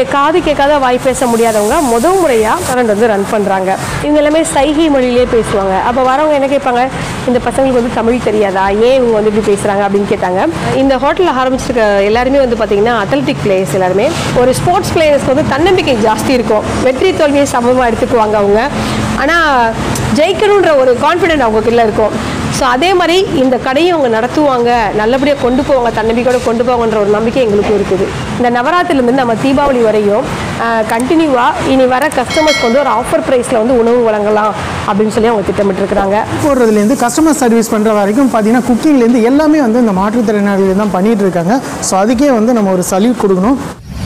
காது கேட்காத வாய் பேச முடியாதவங்க முதல் முறையாக ரெஸ்டாரண்ட் வந்து ரன் பண்ணுறாங்க இவங்க எல்லாமே சைகை மொழியிலே பேசுவாங்க அப்போ வரவங்க என்ன கேட்பாங்க இந்த பசங்களுக்கு வந்து தமிழ் தெரியாதா ஏன் இவங்க வந்து இப்படி பேசுகிறாங்க அப்படின்னு கேட்டாங்க இந்த ஹோட்டலில் ஆரம்பிச்சிருக்க எல்லாருமே வந்து பார்த்தீங்கன்னா அத்லட்டிக் பிளேயர்ஸ் எல்லாருமே ஒரு ஸ்போர்ட்ஸ் பிளேயர்ஸ்க்கு வந்து தன்னம்பிக்கை ஜாஸ்தி இருக்கும் வெற்றி தோல்வியை சமமாக எடுத்துக்குவாங்க அவங்க ஆனால் ஜெயிக்கணுன்ற ஒரு கான்ஃபிடென்ட் அவங்கக்குள்ள இருக்கும் ஸோ அதே மாதிரி இந்த கடையை அவங்க நடத்துவாங்க நல்லபடியாக கொண்டு போவாங்க தன்னம்பிக்கையோட கொண்டு போவாங்கன்ற ஒரு நம்பிக்கை எங்களுக்கும் இருக்குது இந்த நவராத்திரிலேருந்து நம்ம தீபாவளி வரையும் கண்டினியூவாக இனி வர கஸ்டமர்ஸ்க்கு வந்து ஒரு ஆஃபர் ப்ரைஸில் வந்து உணவு வழங்கலாம் அப்படின்னு சொல்லி அவங்க திட்டமிட்டிருக்கிறாங்க போடுறதுலேருந்து கஸ்டமர் சர்வீஸ் பண்ணுற வரைக்கும் பார்த்தீங்கன்னா குக்கிங்லேருந்து எல்லாமே வந்து இந்த மாற்றுத்திறனாளிகள் தான் பண்ணிட்டு இருக்காங்க ஸோ அதுக்கே வந்து நம்ம ஒரு சல்யூட் கொடுக்கணும்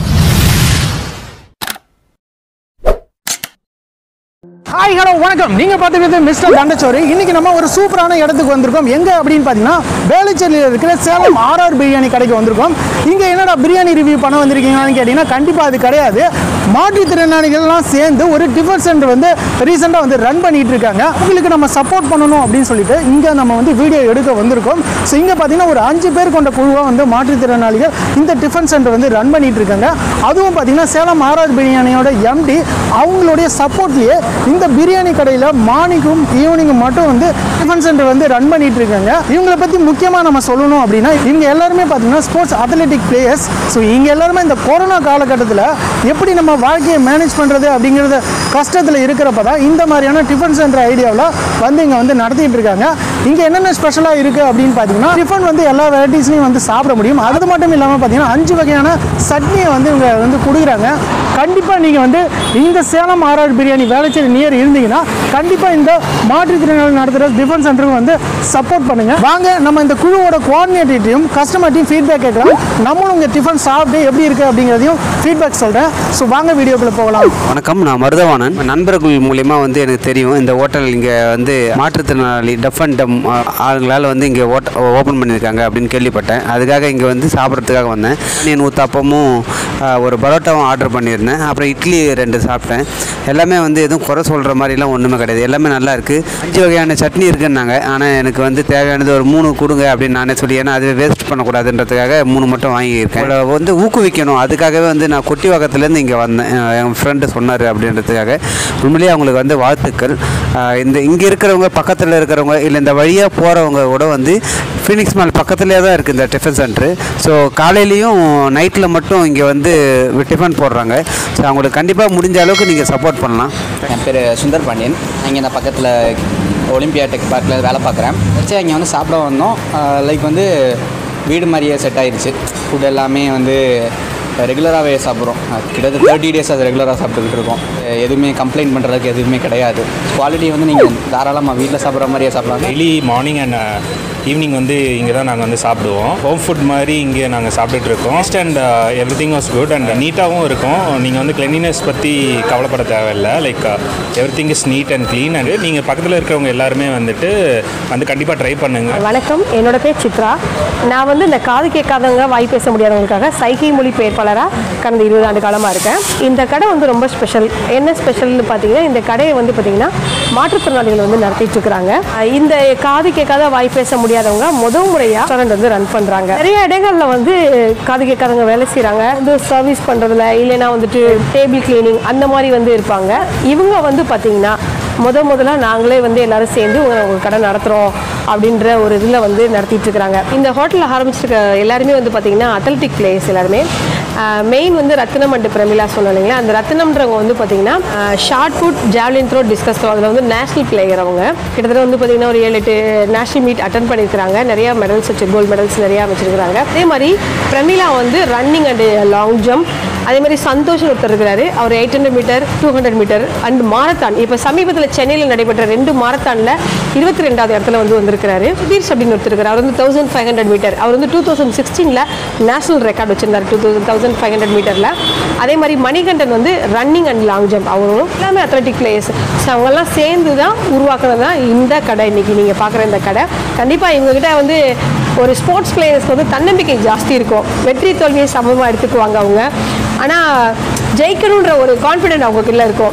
ஹாய் ஹலோ வணக்கம் நீங்க பார்த்துக்கிறது மிஸ்டர் தண்டச்சோரி இன்னைக்கு நம்ம ஒரு சூப்பரான இடத்துக்கு வந்திருக்கோம் எங்க அப்படின்னு பார்த்தீங்கன்னா வேலுச்சேரியில் இருக்கிற சேலம் ஆர்ஆர் பிரியாணி கடைக்கு வந்திருக்கோம் இங்க என்னடா பிரியாணி ரிவ்யூ பண்ண வந்திருக்கீங்களான்னு கேட்டீங்கன்னா கண்டிப்பா அது கிடையாது மாற்றுத்திறனாளிகள்லாம் சேர்ந்து ஒரு டிஃபன் சென்டர் வந்து ரீசெண்டாக வந்து ரன் பண்ணிட்டு இருக்காங்க அவங்களுக்கு நம்ம சப்போர்ட் பண்ணணும் அப்படின்னு சொல்லிட்டு இங்க நம்ம வந்து வீடியோ எடுக்க வந்திருக்கோம் ஸோ இங்க பார்த்தீங்கன்னா ஒரு அஞ்சு பேர் கொண்ட குழுவாக வந்து மாற்றுத்திறனாளிகள் இந்த டிஃபன் சென்டர் வந்து ரன் பண்ணிட்டு இருக்காங்க அதுவும் பார்த்தீங்கன்னா சேலம் ஆர்ஆர் பிரியாணியோட எம்டி அவங்களுடைய சப்போர்ட்லேயே இந்த பிரியாணி கடையில் மார்னிங்கும் ஈவினிங்கும் மட்டும் வந்து டிஃபன் சென்டர் வந்து ரன் பண்ணிட்டு இருக்காங்க இவங்களை பற்றி முக்கியமாக நம்ம சொல்லணும் அப்படின்னா இவங்க எல்லாருமே பார்த்தீங்கன்னா ஸ்போர்ட்ஸ் அத்லெட்டிக் பிளேயர்ஸ் ஸோ இவங்க எல்லாருமே இந்த கொரோனா காலகட்டத்தில் எப்படி நம்ம வாழ்க்கையை மேனேஜ் பண்ணுறது அப்படிங்கிறத கஷ்டத்தில் இருக்கிறப்ப தான் இந்த மாதிரியான டிஃபன் சென்டர் ஐடியாவில் வந்து இங்கே வந்து நடத்திட்டு இருக்காங்க இங்கே என்னென்ன ஸ்பெஷலாக இருக்குது அப்படின்னு பார்த்தீங்கன்னா டிஃபன் வந்து எல்லா வெரைட்டிஸ்லையும் வந்து சாப்பிட முடியும் அது மட்டும் இல்லாமல் பார்த்தீங்கன்னா அஞ்சு வகையான சட்னியை வந்து இவங்க வந்து கொடுக்குறாங்க கண்டிப்பாக நீங்கள் வந்து இந்த சேலம் ஆர்ஆர் பிரியாணி வேலைச்சேரி நியர் இருந்தீங்கன்னா கண்டிப்பாக இந்த மாற்றுத்திறனாளி நடத்துகிற டிஃபன் சென்டருக்கு வந்து சப்போர்ட் பண்ணுங்க வாங்க நம்ம இந்த குழுவோட கோஆர்டினேட்டர்ட்டையும் கஸ்டமர்ட்டையும் ஃபீட்பேக் கேட்கலாம் நம்மளும் உங்கள் டிஃபன் சாப்பிட்டு எப்படி இருக்குது அப்படிங்கிறதையும் ஃபீட்பேக் சொல்கிறேன் ஸோ வாங்க வீடியோக்குள்ளே போகலாம் வணக்கம் நான் மருதவாணன் நண்பர்கள் மூலியமா வந்து எனக்கு தெரியும் இந்த ஹோட்டல் இங்கே வந்து மாற்றுத்திறனாளி டஃப் அண்ட் டம் ஆளுங்களால் வந்து இங்கே ஓப்பன் பண்ணியிருக்காங்க அப்படின்னு கேள்விப்பட்டேன் அதுக்காக இங்கே வந்து சாப்பிட்றதுக்காக வந்தேன் என் ஊத்தாப்பமும் ஆஹ், ஒரு பரோட்டாவும் ஆர்டர் பண்ணியிருந்தேன் அப்புறம் இட்லி ரெண்டு சாப்பிட்டேன் எல்லாமே வந்து எதுவும் குறை சொல்கிற மாதிரிலாம் ஒன்றுமே கிடையாது எல்லாமே நல்லா இருக்குது அஞ்சு வகையான சட்னி இருக்குன்னாங்க ஆனால் எனக்கு வந்து தேவையானது ஒரு மூணு கொடுங்க அப்படின்னு நானே சொல்லி ஏன்னா அது வேஸ்ட் பண்ணக்கூடாதுன்றதுக்காக மூணு மட்டும் வாங்கியிருக்கேன் இவளை வந்து ஊக்குவிக்கணும் அதுக்காகவே வந்து நான் கொட்டிவாக்கத்துலேருந்து இங்கே வந்தேன் அஹ் என் ஃப்ரெண்டு சொன்னார் அப்படின்றதுக்காக உண்மையிலேயே அவங்களுக்கு வந்து வாழ்த்துக்கள் அஹ் இந்த இங்கே இருக்கிறவங்க பக்கத்தில் இருக்கிறவங்க இல்லை இந்த வழியாக போகிறவங்க கூட வந்து ஃபீனிக்ஸ் மால் பக்கத்துலேயே தான் இருக்குது இந்த டிஃபன் சென்ட்ரு ஸோ காலையிலையும் நைட்டில் மட்டும் இங்கே வந்து டிஃபன் போடுறாங்க ஸோ அவங்களுக்கு கண்டிப்பாக முடிஞ்ச அளவுக்கு நீங்கள் சப்போர்ட் பண்ணலாம் என் பேர் சுந்தர் பாண்டியன் இங்கே நான் பக்கத்தில் ஒலிம்பியா டெக் பார்க்கில் வேலை பார்க்குறேன் சரி இங்கே வந்து சாப்பிட வந்தோம் லைக் வந்து வீடு மாதிரியே செட் ஆயிருச்சு ஃபுட் எல்லாமே வந்து ரெகுலராகவே சாப்பிட்றோம் கிட்டத்தட்ட தேர்ட்டி டேஸ் அது ரெகுலராக சாப்பிட்டுக்கிட்டு இருக்கோம் அஹ் எதுவுமே கம்ப்ளைண்ட் பண்ணுறதுக்கு எதுவுமே கிடையாது குவாலிட்டி வந்து நீங்கள் தாராளமாக வீட்டில் சாப்பிட்ற மாதிரியே சாப்பிடலாம் டெய்லி மார்னிங் அண்ட் ஈவினிங் வந்து இங்கே தான் நாங்கள் வந்து சாப்பிடுவோம் ஹோம் ஃபுட் மாதிரி இங்கே நாங்கள் சாப்பிட்டுட்டு இருக்கோம் taste and every thing was good and நீட்டாகவும் இருக்கும் நீங்கள் வந்து கிளென்லினஸ் பற்றி கவலைப்பட தேவையில்லை like every thing is neat and clean and நீங்கள் பக்கத்தில் இருக்கிறவங்க எல்லாருமே வந்துட்டு வந்து கண்டிப்பாக ட்ரை பண்ணுங்கள் வணக்கம் என்னோட பேர் சித்ரா நான் வந்து இந்த காது கேட்காதவங்க வாய் பேச முடியாதவங்களுக்காக சைகை மொழி பெயர்ப்பாளராக கடந்த இருபது ஆண்டு காலமாக இருக்கேன் இந்த கடை வந்து ரொம்ப ஸ்பெஷல் என்ன ஸ்பெஷல்னு பார்த்தீங்கன்னா இந்த கடையை வந்து பார்த்தீங்கன்னா மாற்றுத்திறனாளிகள் வந்து நடத்திட்டு இருக்கிறாங்க அஹ் இந்த காது கேட்காத வாய் பேச முடியாதவங்க முதல் முறையாக ரெஸ்டாரண்ட் வந்து ரன் பண்ணுறாங்க நிறைய இடங்கள்ல வந்து காது கேட்காதவங்க வேலை செய்கிறாங்க வந்து சர்வீஸ் பண்ணுறதுல இல்லைன்னா வந்துட்டு டேபிள் கிளீனிங் அந்த மாதிரி வந்து இருப்பாங்க இவங்க வந்து பார்த்தீங்கன்னா முத முதல்ல நாங்களே வந்து எல்லாரும் சேர்ந்து உங்க உங்க கடை நடத்துகிறோம் அப்படின்ற ஒரு இதில் வந்து நடத்திட்டு இருக்கிறாங்க இந்த ஹோட்டலில் ஆரம்பிச்சிருக்க எல்லாருமே வந்து பார்த்தீங்கன்னா அத்லட்டிக் பிளேயர்ஸ் எல்லாருமே மெயின் வந்து ரத்தினம் அண்ட் பிரமிளா சொன்னோம் இல்லைங்களா அந்த ரத்தினம்ன்றவங்க வந்து பார்த்தீங்கன்னா shot put javelin throw discus throw அதில் வந்து நேஷனல் பிளேயர் அவங்க கிட்டத்தட்ட வந்து பார்த்தீங்கன்னா ஒரு ஏழு எட்டு நேஷனல் மீட் அட்டன் பண்ணியிருக்கிறாங்க நிறையா மெடல்ஸ் வச்சு கோல்டு மெடல்ஸ் நிறையா வச்சிருக்கிறாங்க அதே மாதிரி பிரமிளா வந்து ரன்னிங் அண்ட் லாங் ஜம்ப் அதே மாதிரி சந்தோஷ் ஒருத்தர் இருக்கிறாரு அவர் eight hundred metre two hundred metre and marathon இப்போ சமீபத்தில் சென்னையில் நடைபெற்ற ரெண்டு மாரத்தானில் இருபத்தி ரெண்டாவது இடத்துல வந்து வந்திருக்கிறாரு சுதீர்ஷ் அப்படின்னு ஒருத்தர் இருக்காரு அவர் வந்து தௌசண்ட் ஃபைவ் ஹண்ட்ரட் மீட்டர் அவர் வந்து டூ தௌசண்ட் சிக்ஸ்டீனில் நேஷனல் ரெக்கார்ட் வச்சிருந்தார் two thousand thousand five hundred மீட்டரில் அதே மாதிரி மணிகண்டன் வந்து ரன்னிங் அண்ட் லாங் ஜம்ப் அவங்களும் எல்லாமே அத்லட்டிக் பிளேயர்ஸ் ஸோ அவங்கெல்லாம் சேர்ந்து தான் உருவாக்குறது தான் இந்த கடை இன்னைக்கு நீங்கள் பார்க்குற இந்த கடை கண்டிப்பாக இவங்ககிட்ட வந்து ஒரு ஸ்போர்ட்ஸ் பிளேயர்ஸ்க்கு வந்து தன்னம்பிக்கை ஜாஸ்தி இருக்கும் வெற்றி தோல்வியை சமமாக எடுத்துக்குவாங்க அவங்க ஆனால் ஜெயிக்கணுன்ற ஒரு கான்ஃபிடென்ட் அவங்கக்குள்ள இருக்கும்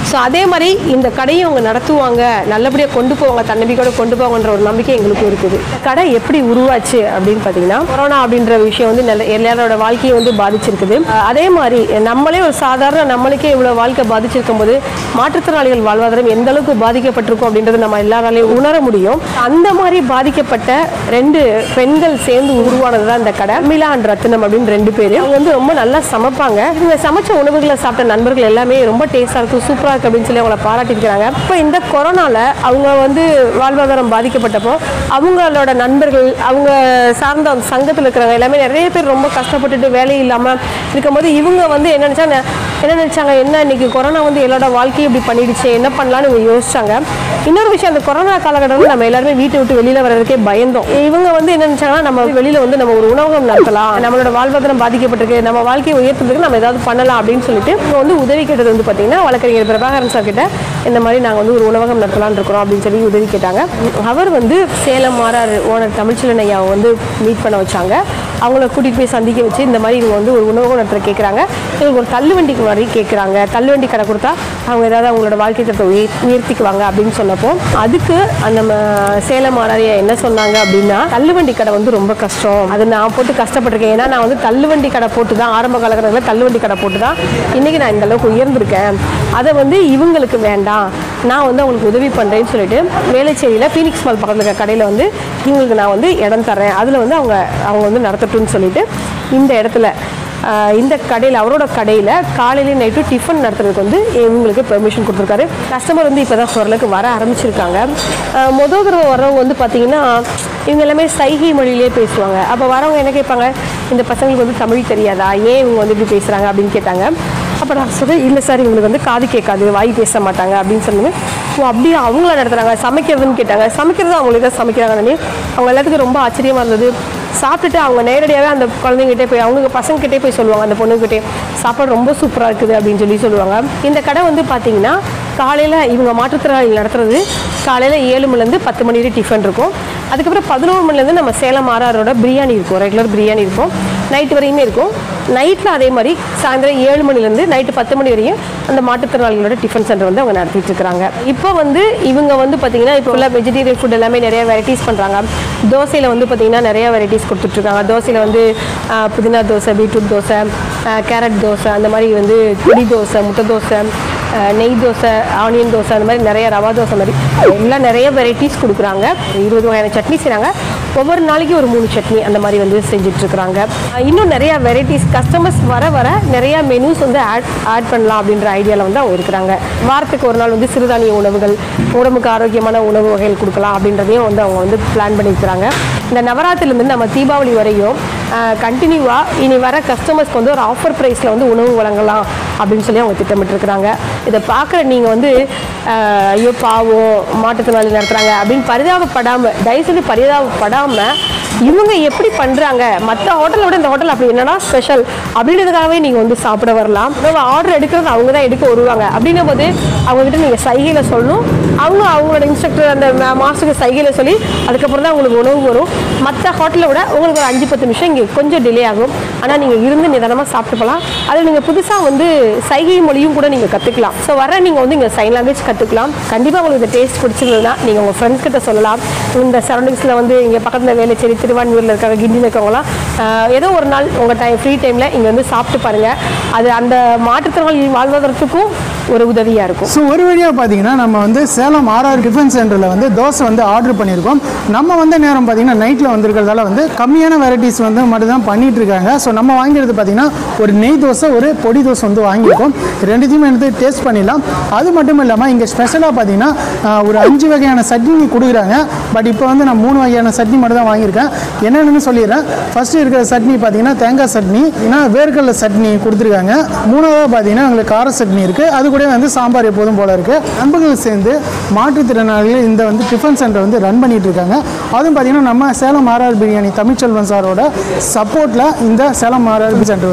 ஸோ அதே மாதிரி இந்த கடையை அவங்க நடத்துவாங்க நல்லபடியாக கொண்டு போவாங்க தன்னம்பிக்கையோட கொண்டு போவாங்கன்ற ஒரு நம்பிக்கை எங்களுக்கும் இருக்குது இந்த கடை எப்படி உருவாச்சு அப்படின்னு பார்த்தீங்கன்னா கொரோனா அப்படின்ற விஷயம் வந்து நல்ல எல்லாரோட வாழ்க்கையை வந்து பாதிச்சிருக்குது அஹ் அதே மாதிரி நம்மளே ஒரு சாதாரண நம்மளுக்கே இவ்வளோ வாழ்க்கை பாதிச்சிருக்கும் போது மாற்றுத்திறனாளிகள் வாழ்வாதாரம் எந்த அளவுக்கு பாதிக்கப்பட்டிருக்கும் அப்படின்றது நம்ம எல்லாராலையும் உணர முடியும் அந்த மாதிரி பாதிக்கப்பட்ட ரெண்டு பெண்கள் சேர்ந்து உருவானது தான் இந்த கடை மிலா அண்ட் ரத்தினம் அப்படின்னு ரெண்டு பேர் அவங்க வந்து ரொம்ப நல்லா சமைப்பாங்க இவங்க சமைச்ச உணவுகளை சாப்பிட்ட நண்பர்கள் எல்லாமே ரொம்ப டேஸ்டாக இருக்கும் சூப்பராக இருக்கு அப்படின்னு சொல்லி அவங்கள பாராட்டியிருக்கிறாங்க இப்போ இந்த கொரோனால அவங்க வந்து வாழ்வாதாரம் பாதிக்கப்பட்டப்போ அவங்களோட நண்பர்கள் அவங்க சார்ந்த அந்த சங்கத்தில் இருக்கிறவங்க எல்லாமே நிறைய பேர் ரொம்ப கஷ்டப்பட்டுட்டு வேலை இல்லாமல் இருக்கும்போது இவங்க வந்து என்ன நினச்சாங்க என்ன நினச்சாங்க என்ன இன்னைக்கு கொரோனா வந்து எல்லாரோட வாழ்க்கையை இப்படி பண்ணிடுச்சு என்ன பண்ணலாம்னு இவங்க யோசிச்சாங்க இன்னொரு விஷயம் அந்த கொரோனா காலகட்டத்தில் நம்ம எல்லாருமே வீட்டை விட்டு வெளியில வர்றதுக்கே பயந்தோம் இவங்க வந்து என்ன நினைச்சாங்கன்னா நம்ம வெளியில வந்து நம்ம ஒரு உணவகம் நடத்தலாம் நம்மளோட வாழ்வாதாரம் பாதிக்கப்பட்டிருக்கு நம்ம வாழ்க்கையை உயர்த்துறதுக்கு நம்ம ஏதாவது பண்ணலாம் அப்படின்னு சொல்லிட்டு இவங்க வந்து உதவி கேட்டது வந்து பார்த்தீங்கன்னா வழக்கறிஞர் பிரபாகரன் சார் கிட்ட இந்த மாதிரி நாங்கள் வந்து ஒரு உணவகம் நடத்தலாம்னு இருக்கிறோம் அப்படின்னு சொல்லி உதவி கேட்டாங்க அவர் வந்து சேலம் மாறார் ஓனர் தமிழ்ச்செல்வன் ஐயாவை வந்து மீட் பண்ண வச்சாங்க அவங்கள கூட்டிகிட்டு போய் சந்திக்க வச்சு இந்த மாதிரி இவங்க வந்து ஒரு உணவகம் நடத்த கேட்குறாங்க இவங்க ஒரு தள்ளுவண்டிக்கு மாதிரி கேட்குறாங்க தள்ளுவண்டி கடை கொடுத்தா அவங்க ஏதாவது அவங்களோட வாழ்க்கை தரத்தை உயர் உயர்த்திக்குவாங்க அப்படின்னு சொன்னப்போ அதுக்கு அந்த ம- சேலம் மாறாரியா என்ன சொன்னாங்க அப்படின்னா தள்ளுவண்டி கடை வந்து ரொம்ப கஷ்டம் அது நான் போட்டு கஷ்டப்பட்டிருக்கேன் ஏன்னா நான் வந்து தள்ளுவண்டி கடை போட்டு தான் ஆரம்ப காலகட்டத்தில் தள்ளுவண்டி கடை போட்டு தான் இன்றைக்கி நான் இந்த அளவுக்கு உயர்ந்திருக்கேன் அதை வந்து இவங்களுக்கு வேண்டாம் நான் வந்து அவங்களுக்கு உதவி பண்ணுறேன்னு சொல்லிட்டு வேலைச்சேரியில் ஃபீனிக்ஸ் மால் பக்கத்தில் இருக்க கடையில் வந்து இவங்களுக்கு நான் வந்து இடம் தரேன் அதில் வந்து அவங்க அவங்க வந்து நடத்தட்டும்னு சொல்லிட்டு இந்த இடத்துல ஆஹ் இந்த கடையில் அவரோட கடையில் காலையிலேயும் நைட்டும் டிஃபன் நடத்துறதுக்கு வந்து இவங்களுக்கு பெர்மிஷன் கொடுத்துருக்காரு கஸ்டமர் வந்து இப்போ தான் ஓரளவுக்கு வர ஆரம்பிச்சிருக்காங்க ஆஹ் முதல் தடவை வர்றவங்க வந்து பார்த்தீங்கன்னா இவங்க எல்லாமே சைகை மொழியிலே பேசுவாங்க அப்போ வரவங்க என்ன கேட்பாங்க இந்த பசங்களுக்கு வந்து தமிழ் தெரியாதா ஏன் இவங்க வந்து இப்படி பேசுகிறாங்க அப்படின்னு கேட்டாங்க அப்போ நான் சொல்கிறேன் இல்லை சார் இவங்களுக்கு வந்து காது கேட்காது வாய் பேச மாட்டாங்க அப்படின்னு சொன்னது ஓ அப்படியே அவங்கள நடத்துகிறாங்க சமைக்கிறதுன்னு கேட்டாங்க சமைக்கிறது அவங்களுக்கு தான் சமைக்கிறாங்கன்னு அவங்க எல்லாத்துக்கும் ரொம்ப ஆச்சரியமாக இருந்தது சாப்பிட்டுட்டு அவங்க நேரடியாகவே அந்த குழந்தைங்கிட்டே போய் அவங்க பசங்ககிட்டே போய் சொல்லுவாங்க அந்த பொண்ணுக்கிட்டே சாப்பாடு ரொம்ப சூப்பராக இருக்குது அப்படின்னு சொல்லி சொல்லுவாங்க இந்த கடை வந்து பார்த்தீங்கன்னா காலையில் இவங்க மாற்றுத்திறனாளிகள் நடத்துறது காலையில் ஏழு மணிலேருந்து பத்து மணி வரை டிஃபன் இருக்கும் அதுக்கப்புறம் பதினோரு மணிலேருந்து நம்ம சேலம் ஆறாரோட பிரியாணி இருக்கும் ரெகுலர் பிரியாணி இருக்கும் நைட்டு வரையுமே இருக்கும் நைட்டில் அதே மாதிரி சாயந்தரம் ஏழு மணிலேருந்து நைட்டு பத்து மணி வரையும் அந்த மாற்றுத்திறனாளிகளோட டிஃபன் சென்டர் வந்து அவங்க நடத்திட்டு இருக்காங்க இப்போ வந்து இவங்க வந்து பார்த்தீங்கன்னா இப்போ உள்ள வெஜிடேரியன் ஃபுட் எல்லாமே நிறைய வெரைட்டிஸ் பண்ணுறாங்க தோசையில் வந்து பார்த்தீங்கன்னா நிறைய வெரைட்டிஸ் கொடுத்துட்ருக்காங்க தோசையில் வந்து ஆஹ், புதினா தோசை பீட்ரூட் தோசை ஆஹ், கேரட் தோசை அந்த மாதிரி வந்து பொடி தோசை முட்டை தோசை ஆஹ், நெய் தோசை ஆனியன் தோசை அந்த மாதிரி நிறைய ரவா தோசை மாதிரி எல்லாம் நிறைய வெரைட்டிஸ் கொடுக்குறாங்க இருபது வகையான சட்னி செய்கிறாங்க ஒவ்வொரு நாளைக்கு ஒரு மூணு சட்னி அந்த மாதிரி வந்து செஞ்சுட்ருக்குறாங்க இன்னும் நிறைய வெரைட்டிஸ் கஸ்டமர்ஸ் வர வர நிறைய மெனூஸ் வந்து ஆட் ஆட் பண்ணலாம் அப்படின்ற ஐடியாவில் வந்து அவங்க இருக்கிறாங்க வாரத்துக்கு ஒரு நாள் வந்து சிறுதானிய உணவுகள் உடம்புக்கு ஆரோக்கியமான உணவு வகைகள் கொடுக்கலாம் அப்படின்றதையும் வந்து அவங்க வந்து பிளான் பண்ணியிருக்கிறாங்க இந்த நவராத்திரிலேருந்து நம்ம தீபாவளி வரையும் கண்டினியூவாக இனி வர கஸ்டமர்ஸ்க்கு வந்து ஒரு ஆஃபர் ப்ரைஸில் வந்து உணவு வழங்கலாம் அப்படின்னு சொல்லி அவங்க திட்டமிட்டிருக்கிறாங்க இதை பார்க்குற நீங்கள் வந்து ஆஹ், ஐயோ பாவம் மாற்றுத்திறனாளி நடத்துகிறாங்க அப்படின்னு பரிதாபப்படாமல் தயவு சொல்லி பரிதாபப்படாமல் இவங்க எப்படி பண்ணுறாங்க மற்ற ஹோட்டலை விட இந்த ஹோட்டல் அப்படி என்னன்னா ஸ்பெஷல் அப்படின்றதுக்காகவே நீங்கள் வந்து சாப்பிட வரலாம் உணவு ஆர்டர் எடுக்கிறது அவங்க தான் எடுக்க வருவாங்க அப்படின்னும் போது அவங்ககிட்ட நீங்கள் சைகையில் சொல்லணும் அவங்க அவங்களோட இன்ஸ்ட்ரக்டர் அந்த மாஸ்டருக்கு சைகையில் சொல்லி அதுக்கப்புறம் தான் உங்களுக்கு உணவு வரும் மற்ற ஹோட்டலை விட உங்களுக்கு ஒரு அஞ்சு பத்து நிமிஷம் இங்கே கொஞ்சம் டிலே ஆகும் ஆனால் நீங்கள் இருந்து நிதானமாக சாப்பிட்டு போகலாம் அதில் நீங்கள் புதுசாக வந்து சைகை மொழியும் கூட நீங்கள் கற்றுக்கலாம் ஸோ வர நீங்கள் வந்து இங்கே சைன் லாங்குவேஜ் கற்றுக்கலாம் கண்டிப்பாக உங்களுக்கு இந்த டேஸ்ட் பிடிச்சிருந்ததுன்னா நீங்கள் உங்கள் ஃப்ரெண்ட்ஸ் கிட்ட சொல்லலாம் இந்த சரௌண்டிங்ஸில் வந்து இங்கே பக்கத்தில் வேலைச்சேரி திருவான்மூரில் இருக்காங்க கிண்டியில் இருக்கவங்களாம் ஆஹ், ஏதோ ஒரு நாள் உங்கள் டைம் ஃப்ரீ டைமில் இங்கே வந்து சாப்பிட்டு பாருங்கள் அது அந்த மாற்றுத்திறனாளி வாழ்வதற்கும் ஒரு உதவியாக இருக்கும் ஸோ ஒரு வழியாக பார்த்தீங்கன்னா நம்ம வந்து சேலம் ஆர்ஆர் டிஃபன் சென்டரில் வந்து தோசை வந்து ஆர்டர் பண்ணியிருக்கோம் நம்ம வந்த நேரம் பார்த்தீங்கன்னா நைட்டில் வந்திருக்கிறதால வந்து கம்மியான வெரைட்டிஸ் வந்து மட்டும் தான் பண்ணிட்டு இருக்காங்க ஸோ நம்ம வாங்கிறது பார்த்தீங்கன்னா ஒரு நெய் தோசை ஒரு பொடி தோசை வந்து வாங்கியிருக்கோம் ரெண்டுத்தையுமே எடுத்து டேஸ்ட் பண்ணிடலாம் அது மட்டும் இல்லாமல் இங்கே ஸ்பெஷலாக பார்த்தீங்கன்னா ஆஹ், ஒரு அஞ்சு வகையான சட்னி கொடுக்குறாங்க பட் இப்போ வந்து நான் மூணு வகையான சட்னி மட்டும் தான் வாங்கியிருக்கேன் என்னென்னு சொல்லிடுறேன் ஃபர்ஸ்ட் இருக்கிற சட்னி பார்த்தீங்கன்னா தேங்காய் சட்னி ஏன்னா வேர்க்கடலை சட்னி கொடுத்துருக்காங்க மூணாவது பார்த்தீங்கன்னா உங்களுக்கு கார சட்னி இருக்குது அது கூட வந்து சாம்பார் எப்போதும் போல இருக்குது நண்பர்கள் சேர்ந்து மாற்றுத்திறனாளிகள் இந்த வந்து டிஃபன் சென்டர் வந்து ரன் பண்ணிட்டு இருக்காங்க அதுவும் பார்த்தீங்கன்னா நம்ம சேலம் ஆர்ஆர் பிரியாணி தமிழ்ச்செல்வன் சாரோட சப்போர்ட்டில் இந்த சேலம் ஆர்ஆர் சென்டர் வந்து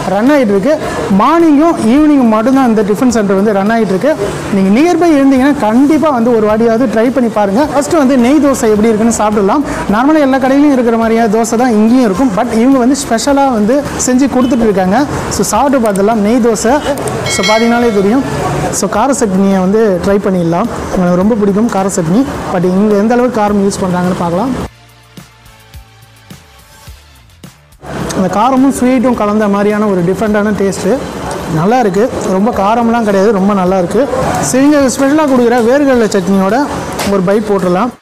ரன் ஆகிட்டு இருக்கு மார்னிங்கும் ஈவினிங்கும் மட்டும்தான் இந்த டிஃபன் சென்டர் வந்து ரன் ஆகிட்டு இருக்கு நீங்கள் நியர்பை இருந்தீங்கன்னா கண்டிப்பாக வந்து ஒரு வாட்டியாவது ட்ரை பண்ணி பாருங்கள் ஃபஸ்ட்டு வந்து நெய் தோசை எப்படி இருக்குன்னு சாப்பிடலாம் நார்மலாக எல்லா கடையிலையும் இருக்கிற மாதிரியே தோசை தான் இங்கேயும் இருக்கும் பட் இவங்க வந்து ஸ்பெஷலாக வந்து செஞ்சு கொடுத்துட்டு இருக்காங்க ஸோ சாப்பிட்டு பார்த்துடலாம் நெய் தோசை ஸோ பார்த்தீங்கனாலே தெரியும் ஸோ கார சட்னியை வந்து ட்ரை பண்ணிடலாம் எனக்கு ரொம்ப பிடிக்கும் கார சட்னி பட் இங்கே எந்த அளவுக்கு காரம் யூஸ் பண்ணுறாங்கன்னு பார்க்கலாம் அந்த காரமும் ஸ்வீட்டும் கலந்த மாதிரியான ஒரு டிஃப்ரெண்ட்டான டேஸ்ட்டு நல்லா இருக்குது ரொம்ப காரம்லாம் கிடையாது ரொம்ப நல்லா இருக்குது சரி இங்கே ஸ்பெஷலாக கொடுக்குற வேர்கடலை சட்னியோட ஒரு பைட் போட்டுடலாம்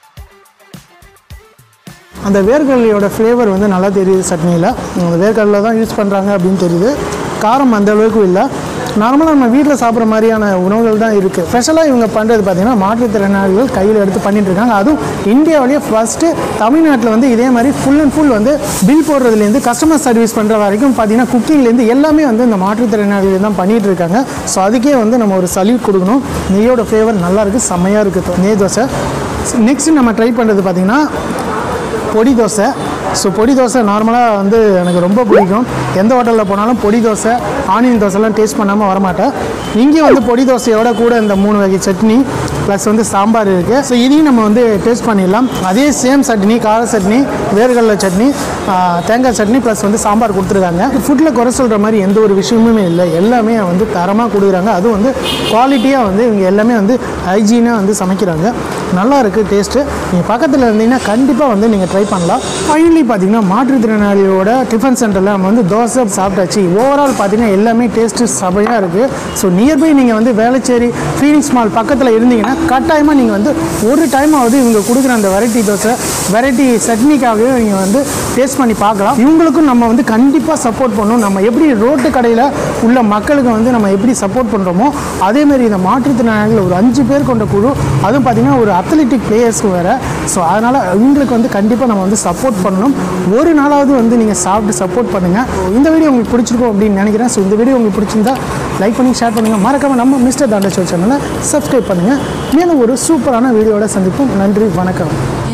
அந்த வேர்க்கடலையோட ஃப்ளேவர் வந்து நல்லா தெரியுது சட்னியில் அந்த வேர்க்கடலை தான் யூஸ் பண்ணுறாங்க அப்படின்னு தெரியுது காரம் அந்த அளவுக்கு இல்லை நார்மலாக நம்ம வீட்டில் சாப்பிட்ற மாதிரியான உணவுகள் தான் இருக்குது ஸ்பெஷலாக இவங்க பண்ணுறது பார்த்திங்கன்னா மாற்றுத்திறனாளிகள் கையில் எடுத்து பண்ணிட்டு இருக்காங்க அதுவும் இந்தியாவிலேயே ஃபஸ்ட்டு தமிழ்நாட்டில் வந்து இதே மாதிரி ஃபுல் அண்ட் ஃபுல் வந்து பில் போடுறதுலேருந்து கஸ்டமர் சர்வீஸ் பண்ணுற வரைக்கும் பார்த்தீங்கன்னா குக்கிங்லேருந்து எல்லாமே வந்து இந்த மாற்றுத்திறனாளிகள் தான் பண்ணிகிட்டு இருக்காங்க ஸோ அதுக்கே வந்து நம்ம ஒரு சல்யூட் கொடுக்கணும் நெய்யோட ஃப்ளேவர் நல்லா இருக்குது செம்மையாக இருக்குது நெய் தோசை நெக்ஸ்ட் நம்ம ட்ரை பண்ணுறது பார்த்திங்கன்னா பொடி தோசை ஸோ பொடி தோசை நார்மலாக வந்து எனக்கு ரொம்ப பிடிக்கும் எந்த ஹோட்டலில் போனாலும் பொடி தோசை ஆனியன் தோசைலாம் டேஸ்ட் பண்ணாமல் வரமாட்டேன் இங்கே வந்து பொடி தோசையோட கூட இந்த மூணு வகை சட்னி ப்ளஸ் வந்து சாம்பார் இருக்குது ஸோ இதையும் நம்ம வந்து டேஸ்ட் பண்ணிடலாம் அதே சேம் சட்னி கார சட்னி வேர்கடலை சட்னி ஆ, தேங்காய் சட்னி ப்ளஸ் வந்து சாம்பார் கொடுத்துருக்காங்க ஃபுட்டில் குறை சொல்கிற மாதிரி எந்த ஒரு விஷயமுமே இல்லை எல்லாமே வந்து தரமாக கொடுக்குறாங்க அதுவும் வந்து குவாலிட்டியாக வந்து இவங்க எல்லாமே வந்து ஹைஜீனாக வந்து சமைக்கிறாங்க நல்லா இருக்குது டேஸ்ட்டு நீங்கள் பக்கத்தில் இருந்தீங்கன்னா கண்டிப்பாக வந்து நீங்கள் ட்ரை பண்ணலாம் ஃபைனலி பார்த்தீங்கன்னா மாற்றுத்திறனாளியோட டிஃபன் சென்டரில் நம்ம வந்து தோசை சாப்பிட்டாச்சு ஓவரால் பார்த்தீங்கன்னா எல்லாமே டேஸ்ட்டு சபையாக இருக்குது ஸோ நியர்பை நீங்கள் வந்து வேளச்சேரி ஃபீனிக்ஸ் மால் பக்கத்தில் இருந்தீங்கன்னா கட்டாயமாக நீங்கள் வந்து ஒரு டைம் ஆகுது இவங்க கொடுக்குற அந்த வெரைட்டி தோசை வெரைட்டி சட்னிக்காகவே நீங்கள் வந்து டேஸ்ட் பண்ணி பார்க்கலாம் இவங்களுக்கும் நம்ம வந்து கண்டிப்பாக சப்போர்ட் பண்ணணும் நம்ம எப்படி ரோட்டு கடையில் உள்ள மக்களுக்கு வந்து நம்ம எப்படி சப்போர்ட் பண்ணுறோமோ அதேமாரி இந்த மாற்றுத்திறனாளிகள் ஒரு அஞ்சு பேர் கொண்ட குழு அதுவும் பார்த்திங்கன்னா ஒரு அத்லெட்டிக் பிளேயர்ஸ்க்கு வேறு ஸோ அதனால் இவங்களுக்கு வந்து கண்டிப்பாக நம்ம வந்து சப்போர்ட் பண்ணணும் ஒரு நாளாவது வந்து நீங்கள் சாப்பிட்டு சப்போர்ட் பண்ணுங்கள் இந்த வீடியோ உங்களுக்கு பிடிச்சிருக்கும் அப்படின்னு நினைக்கிறேன் ஸோ இந்த வீடியோ உங்களுக்கு பிடிச்சிருந்தா லைக் பண்ணி ஷேர் பண்ணுங்கள் மறக்காமல் நம்ம மிஸ்டர் தாண்டேஸ்வர் சேனலை சப்ஸ்கிரைப் பண்ணுங்கள் மேலும் ஒரு சூப்பரான வீடியோட சந்திப்போம் நன்றி வணக்கம்